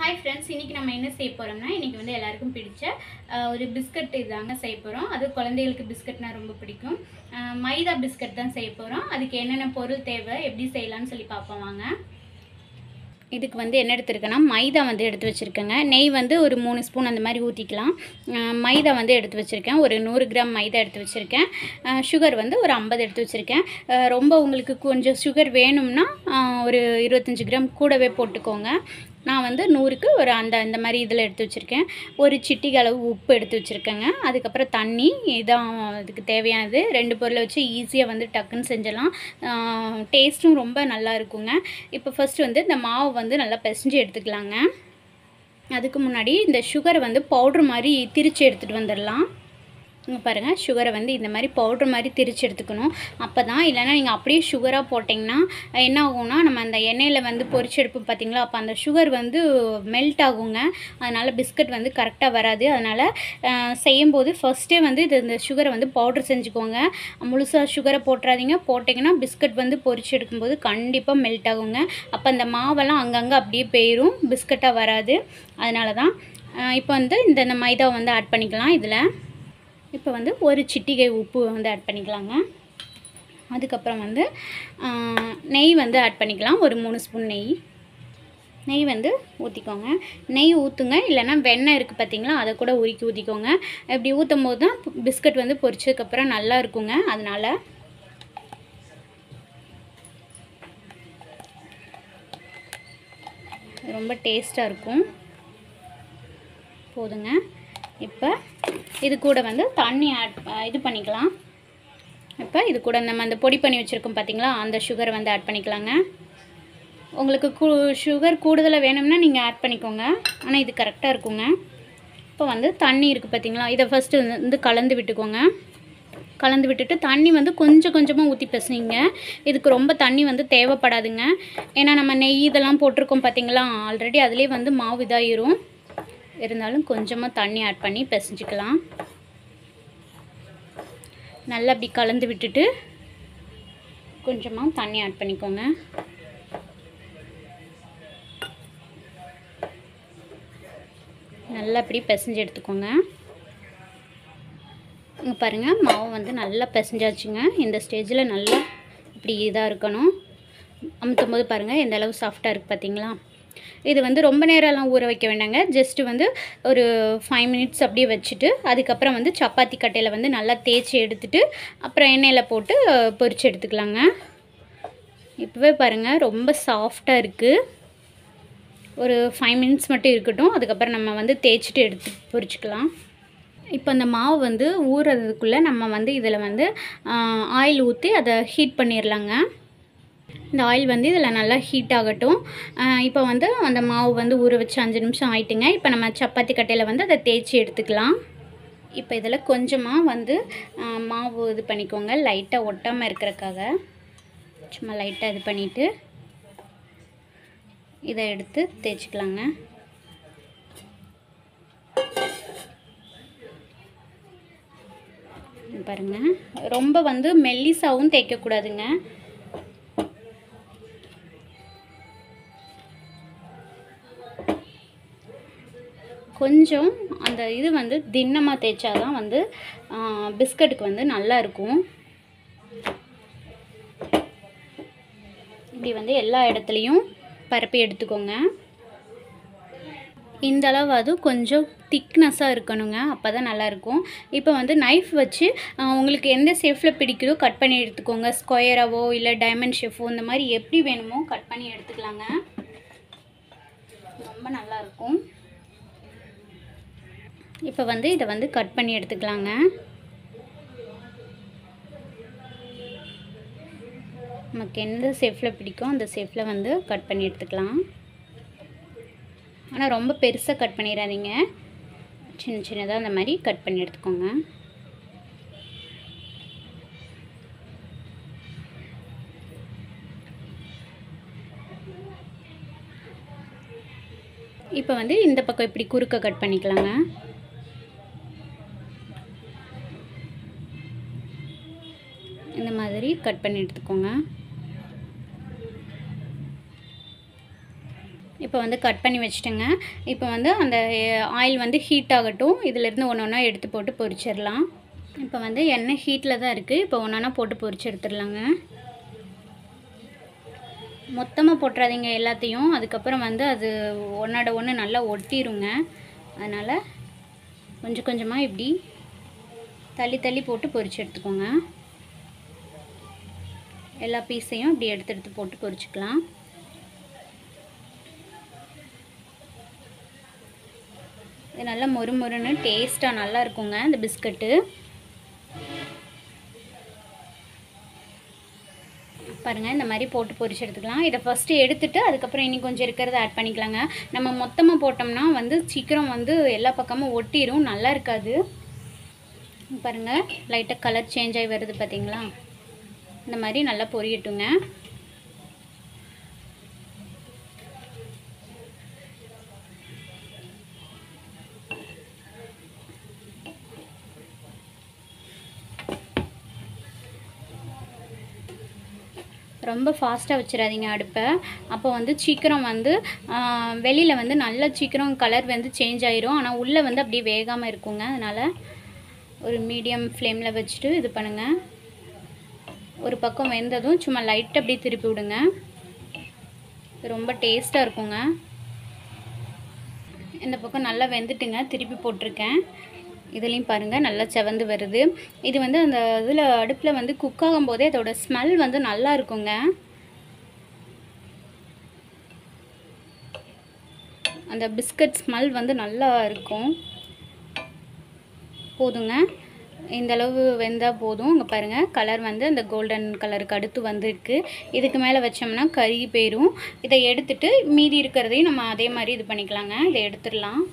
hi friends இன்றைக்கி நம்ம என்ன செய்ய போகிறோம்னா இன்றைக்கி வந்து எல்லாருக்கும் பிடிச்ச அஹ், ஒரு பிஸ்கட் இதாங்க செய்ய போகிறோம் அது குழந்தைகளுக்கு பிஸ்கட்னா ரொம்ப பிடிக்கும் அஹ், மைதா பிஸ்கட் தான் செய்ய போகிறோம் அதுக்கு என்னென்ன பொருள் தேவை எப்படி செய்யலாம்னு சொல்லி பார்ப்போம் வாங்க இதுக்கு வந்து என்ன எடுத்துருக்கேன்னா மைதா வந்து எடுத்து வச்சுருக்கேங்க நெய் வந்து ஒரு மூணு ஸ்பூன் அந்த மாதிரி ஊற்றிக்கலாம் அஹ், மைதா வந்து எடுத்து வச்சுருக்கேன் ஒரு நூறு கிராம் மைதா எடுத்து வச்சுருக்கேன் சுகர் வந்து ஒரு ஐம்பது எடுத்து வச்சுருக்கேன் அஹ், ரொம்ப உங்களுக்கு கொஞ்சம் சுகர் வேணும்னா அஹ், ஒரு இருபத்தஞ்சி கிராம் கூடவே போட்டுக்கோங்க நான் வந்து நூறுக்கு ஒரு அந்த இந்த மாதிரி இதில் எடுத்து வச்சுருக்கேன் ஒரு சிட்டிகை அளவு உப்பு எடுத்து வச்சுருக்கேங்க அதுக்கப்புறம் தண்ணி இதான் இதுக்கு தேவையானது ரெண்டு பொருளை வச்சு ஈஸியாக வந்து டக்குன்னு செஞ்சிடலாம் டேஸ்ட்டும் ரொம்ப நல்லா இருக்குங்க இப்போ ஃபர்ஸ்ட் வந்து இந்த மாவு வந்து நல்லா பிசைஞ்சு எடுத்துக்கலாங்க அதுக்கு முன்னாடி இந்த சுகரை வந்து பவுட்ரு மாதிரி திரித்து எடுத்துகிட்டு வந்துடலாம் இங்கே பாருங்கள் சுகரை வந்து இந்த மாதிரி பவுட்ரு மாதிரி திரிச்சு எடுத்துக்கணும் அப்போ தான் இல்லைன்னா நீங்கள் அப்படியே சுகராக போட்டிங்கன்னா என்ன ஆகும்னா நம்ம அந்த எண்ணெயில் வந்து பொரிச்சு எடுப்போம் பார்த்தீங்களா அப்போ அந்த சுகர் வந்து மெல்ட் ஆகுங்க அதனால் பிஸ்கட் வந்து கரெக்டாக வராது அதனால் செய்யும்போது ஃபஸ்ட்டே வந்து இது இந்த சுகரை வந்து பவுட்ரு செஞ்சுக்கோங்க முழுசாக சுகரை போட்டுறாதீங்க போட்டிங்கன்னா பிஸ்கட் வந்து பொரிச்சு எடுக்கும்போது கண்டிப்பாக மெல்ட் ஆகுங்க அப்போ அந்த மாவெல்லாம் அங்கங்கே அப்படியே போயிடும் பிஸ்கட்டாக வராது அதனால தான் இப்போ வந்து இந்த இந்த மைதாவை வந்து ஆட் பண்ணிக்கலாம் இதில் இப்போ வந்து ஒரு சிட்டிகை உப்பு வந்து ஆட் பண்ணிக்கலாங்க அதுக்கப்புறம் வந்து ஆஹ், நெய் வந்து ஆட் பண்ணிக்கலாம் ஒரு மூணு ஸ்பூன் நெய் நெய் வந்து ஊற்றிக்கோங்க நெய் ஊற்றுங்க இல்லைன்னா வெண்ணெய் இருக்குது பார்த்தீங்களா அதை கூட உருக்கி ஊற்றிக்கோங்க இப்படி ஊற்றும் போது தான் பிஸ்கட் வந்து பொரிச்சதுக்கப்புறம் நல்லா இருக்குங்க அதனால் ரொம்ப டேஸ்ட்டாக இருக்கும் போதுங்க இப்போ இது கூட வந்து தண்ணி ஆட் இது பண்ணிக்கலாம் இப்போ இது கூட நம்ம அந்த பொடி பண்ணி வச்சுருக்கோம் பார்த்தீங்களா அந்த சுகரை வந்து ஆட் பண்ணிக்கலாங்க உங்களுக்கு கூ சுகர் கூடுதலாக வேணும்னா நீங்கள் ஆட் பண்ணிக்கோங்க ஆனால் இது கரெக்டாக இருக்குங்க இப்போ வந்து தண்ணி இருக்குது பார்த்தீங்களா இதை ஃபஸ்ட்டு வந்து கலந்து விட்டுக்கோங்க கலந்து விட்டுட்டு தண்ணி வந்து கொஞ்சம் கொஞ்சமாக ஊற்றி பிசைங்க இதுக்கு ரொம்ப தண்ணி வந்து தேவைப்படாதுங்க ஏன்னா நம்ம நெய் இதெல்லாம் போட்டிருக்கோம் பார்த்தீங்களா ஆல்ரெடி அதுலேயே வந்து மாவு இதாயிரும் இருந்தாலும் கொஞ்சமாக தண்ணி ஆட் பண்ணி பிசைஞ்சிக்கலாம் நல்லா அப்படி கலந்து விட்டுட்டு கொஞ்சமாக தண்ணி ஆட் பண்ணிக்கோங்க நல்லா அப்படி பிசைஞ்சு எடுத்துக்கோங்க இங்கே பாருங்கள் மாவு வந்து நல்லா பிசைஞ்சாச்சுங்க இந்த ஸ்டேஜில் நல்லா இப்படி இதாக இருக்கணும் அமுத்தும் போது பாருங்கள் எந்த அளவு சாஃப்டாக இருக்குது பார்த்தீங்களா இது வந்து ரொம்ப நேரம்லாம் ஊற வைக்க வேண்டாங்க ஜஸ்ட்டு வந்து ஒரு ஃபைவ் மினிட்ஸ் அப்படியே வச்சுட்டு அதுக்கப்புறம் வந்து சப்பாத்தி கட்டையில் வந்து நல்லா தேய்ச்சி எடுத்துட்டு அப்புறம் எண்ணெயில் போட்டு அஹ், பொரிச்சு எடுத்துக்கலாங்க இப்போவே பாருங்கள் ரொம்ப சாஃப்டாக இருக்குது ஒரு ஃபைவ் மினிட்ஸ் மட்டும் இருக்கட்டும் அதுக்கப்புறம் நம்ம வந்து தேய்ச்சிட்டு எடுத்து பொரிச்சுக்கலாம் இப்போ அந்த மாவு வந்து ஊறுறதுக்குள்ளே நம்ம வந்து இதில் வந்து ஆயில் ஊற்றி அதை ஹீட் பண்ணிடலாங்க இந்த ஆயில் வந்து இதில் நல்லா ஹீட் ஆகட்டும் ஆஹ் இப்போ வந்து அந்த மாவு வந்து ஊற வச்சு அஞ்சு நிமிஷம் ஆயிட்டுங்க இப்போ நம்ம சப்பாத்தி கட்டையில் வந்து அதை தேய்ச்சி எடுத்துக்கலாம் இப்போ இதில் கொஞ்சமாக வந்து ஆஹ் மாவு இது பண்ணிக்கோங்க லைட்டாக ஒட்டாமல் இருக்கிறக்காக சும்மா லைட்டாக இது பண்ணிவிட்டு இதை எடுத்து தேய்ச்சிக்கலாங்க பாருங்க ரொம்ப வந்து மெல்லிசாவும் தேய்க்கக்கூடாதுங்க கொஞ்சம் அந்த இது வந்து திண்ணமாக தேய்ச்சா தான் வந்து பிஸ்கட்டுக்கு வந்து நல்லா இருக்கும் இப்படி வந்து எல்லா இடத்துலையும் பரப்பி எடுத்துக்கோங்க இந்த அளவாவது கொஞ்சம் திக்னஸாக இருக்கணுங்க அப்போ தான் நல்லாயிருக்கும் இப்போ வந்து நைஃப் வச்சு ஆஹ், உங்களுக்கு எந்த ஷேஃபில் பிடிக்குதோ கட் பண்ணி எடுத்துக்கோங்க ஸ்கொயராவோ இல்லை டைமண்ட் ஷேஃபோ இந்த மாதிரி எப்படி வேணுமோ கட் பண்ணி எடுத்துக்கலாங்க ரொம்ப நல்லாயிருக்கும் இப்போ வந்து இதை வந்து கட் பண்ணி எடுத்துக்கலாங்க நமக்கு எந்த ஷேஃபில் பிடிக்கும் அந்த ஷேஃபில் வந்து கட் பண்ணி எடுத்துக்கலாம் ஆனால் ரொம்ப பெருசாக கட் பண்ணிடாதீங்க சின்ன சின்னதாக அந்த மாதிரி கட் பண்ணி எடுத்துக்கோங்க இப்போ வந்து இந்த பக்கம் இப்படி குறுக்க கட் பண்ணிக்கலாங்க இந்த மாதிரி கட் பண்ணி எடுத்துக்கோங்க இப்போ வந்து கட் பண்ணி வச்சுட்டேங்க இப்போ வந்து அந்த ஆயில் வந்து ஹீட் ஆகட்டும் இதிலேருந்து ஒன்று ஒன்றா எடுத்து போட்டு பொரிச்சிடலாம் இப்போ வந்து எண்ணெய் ஹீட்டில் தான் இருக்குது இப்போ ஒன்று ஒன்றா போட்டு பொரிச்சு எடுத்துடலாங்க மொத்தமாக போட்டுறாதீங்க எல்லாத்தையும் அதுக்கப்புறம் வந்து அது ஒன்றோட ஒன்று நல்லா ஒட்டிருங்க அதனால் கொஞ்சம் கொஞ்சமாக இப்படி தள்ளி தள்ளி போட்டு பொரிச்சு எடுத்துக்கோங்க எல்லா பீஸையும் இப்படி எடுத்து எடுத்து போட்டு பொரிச்சுக்கலாம் இது நல்லா மொறு மொறுன்னு டேஸ்ட்டாக நல்லா இருக்குங்க இந்த பிஸ்கட்டு பாருங்கள் இந்த மாதிரி போட்டு பொரிச்சு எடுத்துக்கலாம் இதை ஃபஸ்ட்டு எடுத்துட்டு அதுக்கப்புறம் இன்னி கொஞ்சம் இருக்கிறத ஆட் பண்ணிக்கலாங்க நம்ம மொத்தமாக போட்டோம்னா வந்து சீக்கிரம் வந்து எல்லா பக்கமும் ஒட்டிடும் நல்லா இருக்காது பாருங்கள் லைட்டாக கலர் சேஞ்ச் ஆகி வருது பார்த்தீங்களா இந்த மாதிரி நல்லா பொரியட்டுங்க ரொம்ப ஃபாஸ்ட்டாக வச்சிடாதீங்க அடுப்பை அப்போ வந்து சீக்கிரம் வந்து வெளியில் வந்து நல்ல சீக்கிரம் கலர் வந்து சேஞ்ச் ஆயிரும் ஆனால் உள்ளே வந்து அப்படியே வேகாமல் இருக்குங்க அதனால் ஒரு மீடியம் ஃப்ளேமில் வச்சுட்டு இது பண்ணுங்கள் ஒரு பக்கம் வெந்ததும் சும்மா லைட்டாக அப்படியே திருப்பி விடுங்க ரொம்ப டேஸ்ட்டாக இருக்குங்க இந்த பக்கம் நல்லா வெந்துட்டுங்க திருப்பி போட்டிருக்கேன் இதுலேயும் பாருங்கள் நல்லா செவந்து வருது இது வந்து அந்த இதில் அடுப்பில் வந்து குக் ஆகும்போதே அதோட ஸ்மெல் வந்து நல்லா இருக்குங்க அந்த பிஸ்கட் ஸ்மெல் வந்து நல்லா இருக்கும் போதுங்க இந்த அளவு வெந்தால் போதும் இங்கே பாருங்கள் கலர் வந்து அந்த கோல்டன் கலருக்கு அடுத்து வந்திருக்கு இதுக்கு மேலே வச்சோம்னா கருகி போயிடும் இதை எடுத்துட்டு மீதி இருக்கிறதையும் நம்ம அதே மாதிரி இது பண்ணிக்கலாங்க இதை எடுத்துடலாம்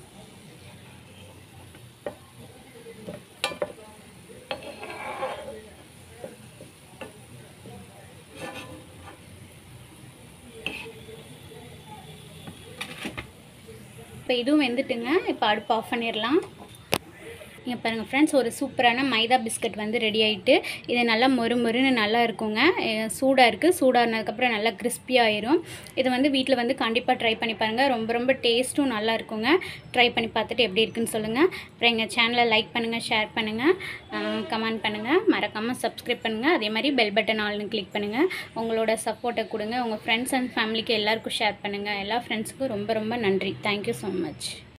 இப்போ இதுவும் வெந்துட்டுங்க இப்போ அடுப்பு ஆஃப் பண்ணிடலாம் இங்கே பாருங்கள் ஃப்ரெண்ட்ஸ் ஒரு சூப்பரான மைதா பிஸ்கட் வந்து ரெடி ஆகிட்டு இது நல்லா மொறு மொறுன்னு நல்லா இருக்குங்க அஹ் சூடாக இருக்குது சூடானதுக்கப்புறம் நல்லா crispy ஆயிரும் இது வந்து வீட்டில் வந்து கண்டிப்பாக ட்ரை பண்ணி பாருங்கள் ரொம்ப ரொம்ப டேஸ்ட்டும் நல்லா இருக்குங்க ட்ரை பண்ணி பார்த்துட்டு எப்படி இருக்குன்னு சொல்லுங்கள் அப்புறம் எங்கள் சேனலை லைக் பண்ணுங்கள் ஷேர் பண்ணுங்கள் கமெண்ட் பண்ணுங்கள் மறக்காமல் சப்ஸ்கிரைப் பண்ணுங்கள் அதே மாதிரி பெல் பட்டன் ஆல்னு கிளிக் பண்ணுங்கள் உங்களோட சப்போர்ட்டை கொடுங்க உங்கள் ஃப்ரெண்ட்ஸ் அண்ட் ஃபேமிலிக்கு எல்லாருக்கும் ஷேர் பண்ணுங்கள் எல்லா ஃப்ரெண்ட்ஸுக்கும் ரொம்ப ரொம்ப நன்றி தேங்க்யூ ஸோ மச்